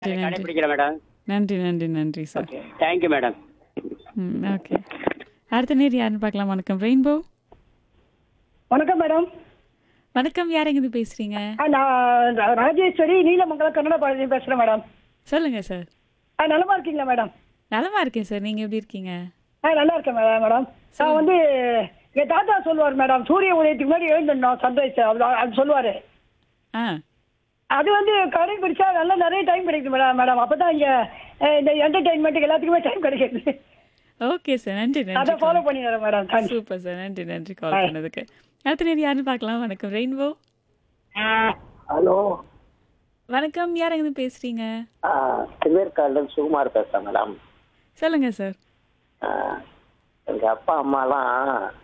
நன்றி நன்றி கடைபிடிக்கிறேன் மேடம் நன்றி நன்றி நன்றி சார் ஓகே தேங்க்யூ மேடம் ம் ஓகே அடுத்த நேர் யாருன்னு பார்க்கலாம் வணக்கம் ரெயின்போ வணக்கம் மேடம் வணக்கம் யார் எங்கேருந்து பேசுறீங்க ஆ, நான் ரா- ராஜேஸ்வரி நீலமங்கலம் கன்னட பாரதி பேசுறேன் மேடம் சொல்லுங்க சார் ஆ நலமா இருக்கீங்களா மேடம் நலமா இருக்கேன் சார் நீங்க எப்படி இருக்கீங்க ஆ நல்லா இருக்கேன் மேடம் மேடம் நான் வந்து எங்க தாத்தா சொல்லுவார் மேடம் சூரிய உதயத்துக்கு முன்னாடி எழுந்துடணும் சன்ரைஸ் அது சொல்லுவாரு ஆ அது வந்து கடைபிடிச்சா நல்லா நிறைய டைம் கிடைக்குது மேடம் மேடம் அப்பதான் இங்க அஹ், இந்த என்டர்டைன்மெண்ட்டுக்கு எல்லாத்துக்குமே டைம் கிடைக்குது ஓகே சார் நன்றி அதை நன்றி ஃபாலோ பண்ணிடுறேன் மேடம் தேங்க்ஸ் சூப்பர் சார் நன்றி நன்றி கால் பண்ணதுக்கு அடுத்த நேர் யாருன்னு பார்க்கலாம் வணக்கம் ரெயின்போ ஹலோ வணக்கம் யார் எங்கேருந்து பேசுறீங்க திருவேற்காடு சுகுமார் பேசுறேன் மேடம் சொல்லுங்க சார் எங்க அப்பா அம்மாலாம்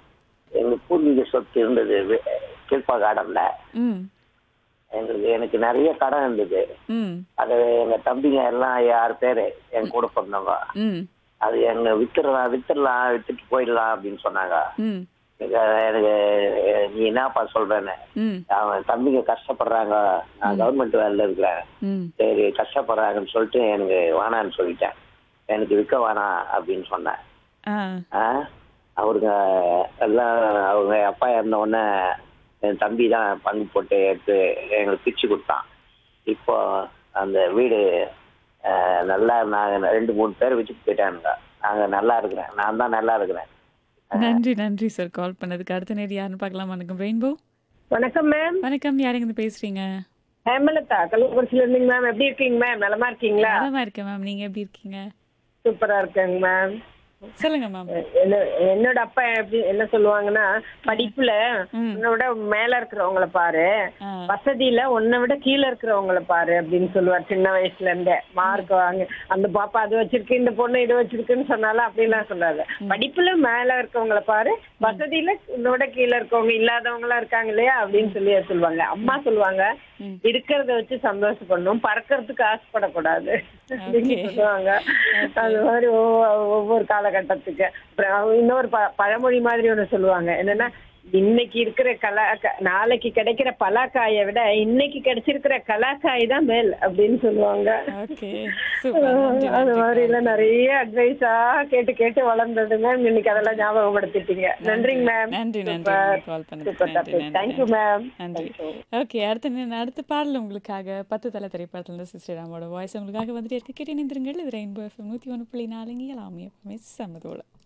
எங்க பூர்வீக சொத்து இருந்தது வே- கீழ்ப்பா கார்டன்ல ம் எங்களுக்கு எனக்கு நிறைய கடன் இருந்தது ம் அது எங்க தம்பிங்க எல்லாம் ஆறு பேரு என் கூட பிறந்தவங்க ம் அது எங்க வித்துடலாம் வித்துடலாம் வித்துட்டு போயிடலாம் அப்படின்னு சொன்னாங்க ம் எனக்கு எனக்கு அஹ், நீ என்னப்பா சொல்றேன்னு ம் அவன் தம்பிங்க கஷ்டப்படுறாங்க நான் கவர்மெண்ட் வேலையில இருக்கிறேன் ம் சரி கஷ்டப்படுறாங்கன்னு சொல்லிட்டு எனக்கு வேணான்னு சொல்லிட்டேன் எனக்கு விற்க வேணாம் அப்படின்னு சொன்னேன் ஆ ஆ? அவருங்க எல்லாம் அவங்க அப்பா இறந்த உடனே என் தம்பி தான் பங்கு போட்டு எடுத்து எங்களுக்கு பிரிச்சு கொடுத்தான் இப்போ அந்த வீடு ஆ, நல்லா நாங்கள் ரெண்டு மூணு பேர் வச்சுட்டு போயிட்டானுங்க நாங்கள் நல்லா இருக்கிறேன் நான் தான் நல்லா இருக்கிறேன் நன்றி நன்றி சார் கால் பண்ணதுக்கு அடுத்த நேர் யாருன்னு பார்க்கலாம் வணக்கம் ரெயின்போ வணக்கம் மேம் வணக்கம் யார் எங்கேருந்து பேசுறீங்க ஹேமலதா கள்ளக்குறிச்சியில இருந்தீங்க மேம் எப்படி இருக்கீங்க மேம் நலமா இருக்கீங்களா நலமா இருக்கேன் மேம் நீங்க எப்படி இருக்கீங்க சூப்பரா இருக்கேங்க மேம் சொல்லுங்க மேம் என்ன- என்னோட அப்பா எப்படி என்ன சொல்லுவாங்கன்னா படிப்புல ம். உன்னை விட மேல இருக்கிறவங்கள பாரு ஆ. வசதியில உன்னை விட கீழே இருக்கிறவங்கள பாரு அப்படின்னு சொல்லுவார் சின்ன வயசுல இருந்தே மார்க் வாங்க அந்த பாப்பா அது வச்சிருக்கு இந்த பொண்ணு இது வச்சிருக்குன்னு சொன்னாலும் அப்படிலாம் சொல்லாது படிப்புல மேல இருக்கவங்கள பாரு வசதியில உன்னை விட கீழே இருக்கவங்க இல்லாதவங்களா இருக்காங்க இல்லையா அப்படின்னு சொல்லி சொல்லுவாங்க அம்மா சொல்லுவாங்க ம். இருக்கிறத வச்சு சந்தோஷப்படணும் பறக்கிறதுக்கு ஆசைப்படக்கூடாது அப்படின்னு Okay. சொல்லுவாங்க அது மாதிரி ஒவ்வொ- ஒவ்வொரு காலகட்டத்துக்கு அப்புறம் இன்னொரு ப- பழமொழி மாதிரி ஒண்ணு சொல்லுவாங்க என்னன்னா இன்னைக்கு இருக்கிற கலா க- நாளைக்கு கிடைக்கிற பலாக்காயை விட இன்னைக்கு கிடைச்சிருக்கிற கலாக்காய் தான் மேல் அப்படின்னு சொல்லுவாங்க ஓகே சூப்பர் நன்றி அது நன்றி மாதிரி எல்லாம் நிறைய அட்வைஸா கேட்டு கேட்டு வளர்ந்ததுங்க இன்னைக்கு அதெல்லாம் ஞாபகப்படுத்திட்டீங்க நன்றிங்க மேம் நன்றி நன்றி கால் பண்ணதுக்கு சூப்பர் நன்றி டாபிக் நன்றி தேங்க்யூ மேம் நன்றி ஓகே அடுத்த நே- அடுத்த பாடல் உங்களுக்காக பத்து தலை திரைப்படத்துல இருந்து சிஸ்டர் ராமோட வாய்ஸ் உங்களுக்காக வந்துட்டு இருக்கு கேட்டு நிந்திருங்கள் இது ரெயின்போ எஃப்எம் நூற்றி ஒன்று புள்ளி நாலுங்க எல்லாமே எப்பவுமே சமதோல